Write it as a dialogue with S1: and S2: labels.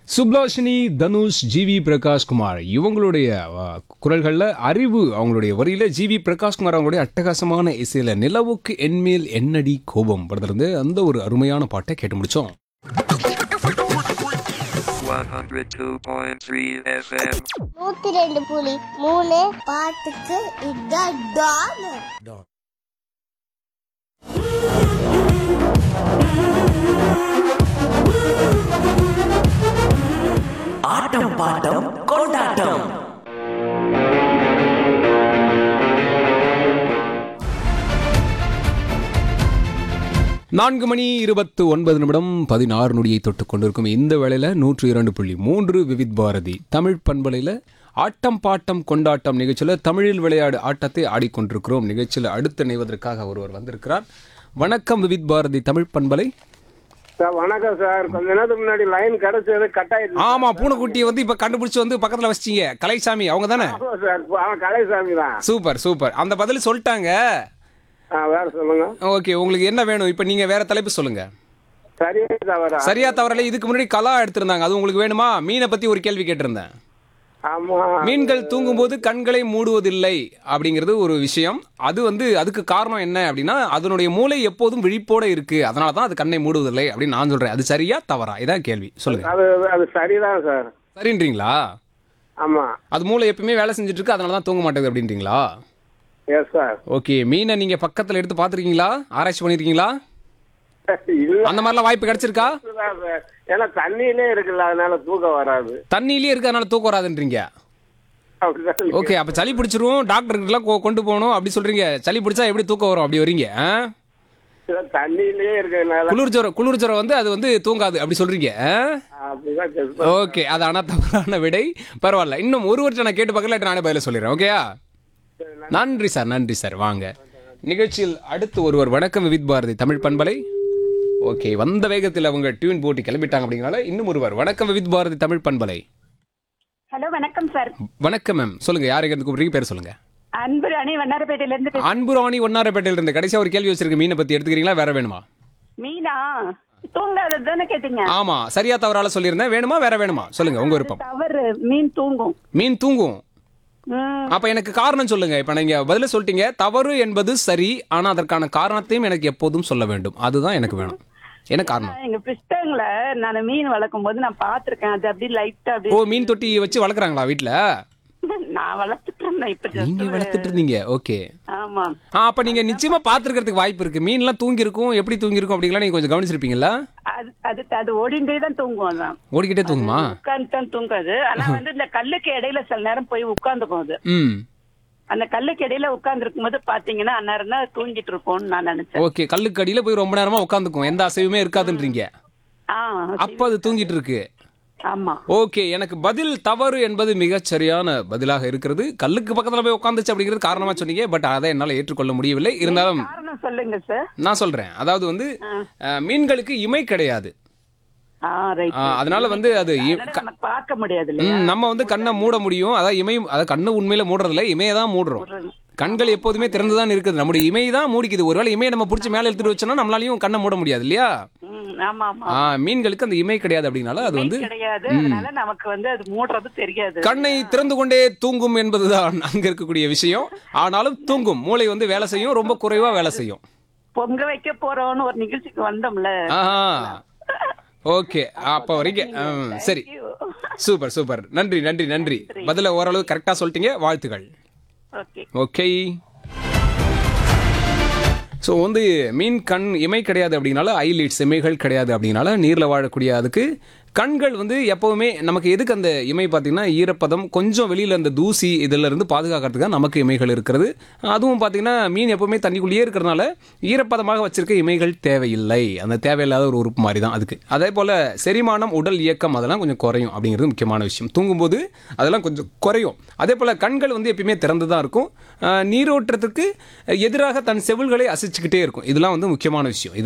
S1: சுப்லாஷினி Dhanush GV Prakash Kumar இவங்களுடைய அஹ், குரல்கள்ல அறிவு அவங்களுடைய வரியில ஜிவி பிரகாஷ் குமார் அவங்களுடைய அட்டகாசமான இசையில நிலவுக்கு என்மேல் என்னடி கோபம் படத்திலிருந்து அந்த ஒரு அருமையான பாட்டை கேட்டு முடிச்சோம்
S2: 102.3 FM.
S3: நூத்தி ரெண்டு புலி மூணு பாட்டுக்கு இதான் டான்
S4: ஆட்டம் பாட்டம் கொண்டாட்டம்
S1: நான்கு மணி இருபத்து ஒன்பது நிமிடம் பதினாறு நொடியை தொட்டு கொண்டிருக்கும் இந்த வேளையில நூற்று இரண்டு புள்ளி மூன்று விவித் பாரதி தமிழ் பண்பலையில் ஆட்டம் பாட்டம் கொண்டாட்டம் நிகழ்ச்சியில் தமிழில் விளையாடு ஆட்டத்தை ஆடிக்கொண்டிருக்கிறோம் நிகழ்ச்சியில் அடுத்து இணைவதற்காக ஒருவர் வந்திருக்கிறார் வணக்கம் விவித் பாரதி தமிழ் பண்பலை
S5: சார் வணக்கம் சார் கொஞ்ச நேரத்துக்கு முன்னாடி லைன் கிடைச்சது கட் ஆயிடுச்சு
S1: ஆமா பூனைக்குட்டியை வந்து இப்ப கண்டுபிடிச்சு வந்து பக்கத்துல வச்சிட்டீங்க கலைசாமி அவங்க தானே
S5: ஆமா சார் அவன் கலைசாமி தான்
S1: சூப்பர் சூப்பர் அந்த பதில் சொல்லிட்டாங்க
S5: ஆ வேற சொல்லுங்க
S1: ஓகே உங்களுக்கு என்ன வேணும் இப்ப நீங்க வேற தலைப்பு சொல்லுங்க
S5: சரியா தவறா
S1: சரியா தவறல இதுக்கு முன்னாடி கலா எடுத்திருந்தாங்க அது உங்களுக்கு வேணுமா மீனை பத்தி ஒரு கேள்வி கேட்டிருந்தேன்
S5: ஆமா
S1: மீன்கள் தூங்கும்போது கண்களை மூடுவதில்லை அப்படிங்கிறது ஒரு விஷயம் அது வந்து அதுக்கு காரணம் என்ன அப்படின்னா அதனுடைய மூளை எப்போதும் விழிப்போட இருக்கு அதனால தான் அது கண்ணை மூடுவதில்லை அப்படின்னு நான் சொல்றேன் அது சரியா தவறா இதான் கேள்வி சொல்லுங்க
S5: அது அது சரிதான் சார்
S1: சரின்றீங்களா
S5: ஆமா
S1: அது மூளை எப்பயுமே வேலை செஞ்சுட்டு இருக்கு அதனால தான் தூங்க மாட்டேங்குது அப்படின்றீங்களா
S5: எஸ் சார்
S1: ஓகே மீனை நீங்க பக்கத்துல எடுத்து பார்த்திருக்கீங்களா ஆராய்ச்சி பண்ணிருக்கீங்களா
S5: இல்ல
S1: அந்த மாதிரிலாம் வாய்ப்பு கிடைச்சிருக்கா
S5: தான் சார் ஏன்னா தண்ணியிலே இருக்குல்ல அதனால தூக்கம் வராது
S1: தண்ணியிலே இருக்கு அதனால தூக்கம் வராதுன்றீங்க
S5: அப்படிதான்
S1: ஓகே அப்ப சளி பிடிச்சிரும் டாக்டருக்குலாம் கொண்டு போகணும் அப்படி சொல்றீங்க சளி பிடிச்சா எப்படி தூக்கம் வரும் அப்படி வரீங்க ஆ?
S5: இல்ல, தண்ணியிலே இருக்கிறதுனால
S1: குளிர் ஜுரம் குளிர் ஜுரம் வந்து அது வந்து தூங்காது அப்படி சொல்றீங்க ஆ?
S5: அப்படிதான் guess பண்ணேன்.
S1: ஓகே அது ஆனா தவறான விடை பரவாயில்ல இன்னும் ஒரு வருஷம் நான் கேட்டு பக்கத்துல நானே பதில சொல்லிடுறேன் ஓகேயா நன்றி சார் நன்றி சார் வாங்க நிகழ்ச்சியில் அடுத்து ஒருவர் வணக்கம் வித் பாரதி தமிழ் பண்பலை ஓகே வந்த வேகத்தில் அவங்க டியூன் போட்டு கிளம்பிட்டாங்க அப்படிங்கனால இன்னும் ஒருவர் வணக்கம் வித் பாரதி தமிழ் பண்பலை
S6: ஹலோ வணக்கம் சார்
S1: வணக்கம் மேம் சொல்லுங்க யாருக்கு இருந்து கூப்பிடுறீங்க பேர் சொல்லுங்க
S6: அன்பு ராணி வண்ணாரப்பேட்டையில இருந்து பேசுறேன்.
S1: அன்பு ராணி ஒன்னாரப்பேட்டையில இருந்து கடைசியா ஒரு கேள்வி வச்சிருக்க மீனை பத்தி எடுத்துக்கிறீங்களா வேற வேணுமா
S6: மீனா தூங்காதது தானே கேட்டீங்க
S1: ஆமா சரியா தவறால சொல்லியிருந்தேன் வேணுமா வேற வேணுமா சொல்லுங்க உங்க விருப்பம்
S6: தவறு மீன் தூங்கும்
S1: மீன் தூங்கும்
S6: ம்,
S1: அப்ப எனக்கு காரணம் சொல்லுங்க இப்ப நீங்க பதில சொல்லிட்டீங்க தவறு என்பது சரி ஆனா அதற்கான காரணத்தையும் எனக்கு எப்போதும் சொல்ல வேண்டும் அதுதான் எனக்கு வேணும் என்ன காரணம்
S6: எங்க பிஸ்டங்கள நான் மீன் வளர்க்கும் போது நான் பாத்திருக்கேன் அது அப்படி லைட்டா
S1: ஓ
S6: அப்படி
S1: மீன் தொட்டி வச்சு வளர்க்குறாங்களா வீட்ல
S6: நான் வளர்த்துட்டு இருந்தேன் இப்ப just
S1: நீங்க
S6: ஒரு-
S1: வளர்த்துட்டு இருந்தீங்க ஓகே
S6: ஆமா
S1: ஆ அப்ப நீங்க நிச்சயமா பாத்துருக்கிறதுக்கு வாய்ப்பு இருக்கு மீன்லாம் தூங்கி இருக்கும் எப்படி தூங்கி இருக்கும் அப்படிங்களா நீங்க கொஞ்சம் கவனிச்சிருப்பீங்களா
S6: அது அது அது ஓடிண்டே தான் தூங்கும் அதான்
S1: ஓடிக்கிட்டே தூங்குமா
S6: உட்கார்ந்து தான் தூங்காது ஆனா வந்து இந்த கல்லுக்கு இடையில சில நேரம் போய் உட்கார்ந்துக்கும் அது
S1: ம்
S6: அந்த கல்லுக்கு இடையில உட்கார்ந்து இருக்கும்போது பாத்தீங்கன்னா அந்நேரம் தான் தூங்கிட்டு இருக்கோம்னு நான் நினைச்சேன்
S1: ஓகே கல்லுக்கு அடியில போய் ரொம்ப நேரமா உட்காந்துக்கும் எந்த அசைவுமே இருக்காதுன்றீங்க
S6: ஆ
S1: அப்ப அது தூங்கிட்டு இருக்கு
S6: ஆமா
S1: ஓகே எனக்கு பதில் தவறு என்பது மிகச் சரியான பதிலாக இருக்கிறது கல்லுக்கு பக்கத்துல போய் உட்காந்துச்சு அப்படிங்கிறது காரணமா சொன்னீங்க பட் அதை என்னால ஏற்றுக்கொள்ள முடியவில்லை இருந்தாலும்
S6: காரணம் சொல்லுங்க சார்
S1: நான் சொல்றேன் அதாவது வந்து அஹ், மீன்களுக்கு இமை கிடையாது
S6: ஆ ரைட்
S1: அஹ், அதனால வந்து அது இ- க-
S6: நம்ம பார்க்க முடியாது இல்லையா
S1: ம், நம்ம வந்து கண்ணை மூட முடியும் அதாவது இமை அதாவது கண்ணு உண்மையில மூடுறதில்ல இமையை தான் மூடுறோம் கண்கள் எப்போதுமே திறந்து தான் இருக்குது நம்முடைய இமை தான் மூடிக்குது ஒருவேளை இமையை நம்ம பிடிச்சி மேலே எடுத்துட்டு வச்சோம்னா நம்மளாலையும் கண்ணை மூட முடியாது இல்லையா
S6: ம், ஆமா ஆமா
S1: ஆ, மீன்களுக்கு அந்த இமை கிடையாது அப்படின்னால அது வந்து
S6: கிடையாது அதனால நமக்கு வந்து அது மூடுறது தெரியாது
S1: கண்ணை திறந்து கொண்டே தூங்கும் என்பதுதான் அங்க இருக்கக்கூடிய விஷயம் ஆனாலும் தூங்கும் மூளை வந்து வேலை செய்யும் ரொம்ப குறைவா வேலை செய்யும்
S6: பொங்க வைக்க போறோம்னு ஒரு நிகழ்ச்சிக்கு வந்தோம்ல
S1: ஆஹா ஓகே அப்போ வரைக்கும் ம், சரி சூப்பர் சூப்பர் நன்றி நன்றி நன்றி பதில ஓரளவு கரெக்டா சொல்லிட்டீங்க வாழ்த்துக்கள்
S6: ஓகே
S1: ஓகே ஸோ வந்து மீன் கண் இமை கிடையாது அப்படின்னால ஐலிட்ஸ் இமைகள் கிடையாது அப்படின்னால நீரில் வாழக்கூடிய அதுக்கு கண்கள் வந்து எப்போவுமே நமக்கு எதுக்கு அந்த இமை பார்த்தீங்கன்னா ஈரப்பதம் கொஞ்சம் வெளியில் அந்த தூசி இதில் இருந்து பாதுகாக்கிறதுக்காக நமக்கு இமைகள் இருக்கிறது அதுவும் பார்த்தீங்கன்னா மீன் எப்போவுமே தண்ணிக்குள்ளேயே இருக்கிறனால ஈரப்பதமாக வச்சிருக்க இமைகள் தேவையில்லை அந்த தேவையில்லாத ஒரு உறுப்பு மாதிரி தான் அதுக்கு அதே போல் செரிமானம் உடல் இயக்கம் அதெல்லாம் கொஞ்சம் குறையும் அப்படிங்கிறது முக்கியமான விஷயம் தூங்கும்போது அதெல்லாம் கொஞ்சம் குறையும் அதே போல் கண்கள் வந்து எப்பயுமே திறந்து தான் இருக்கும் ஆஹ் நீரோட்டத்துக்கு எதிராக தன் செவில்களை அசைச்சுக்கிட்டே இருக்கும் இதெல்லாம் வந்து முக்கியமான விஷயம் இது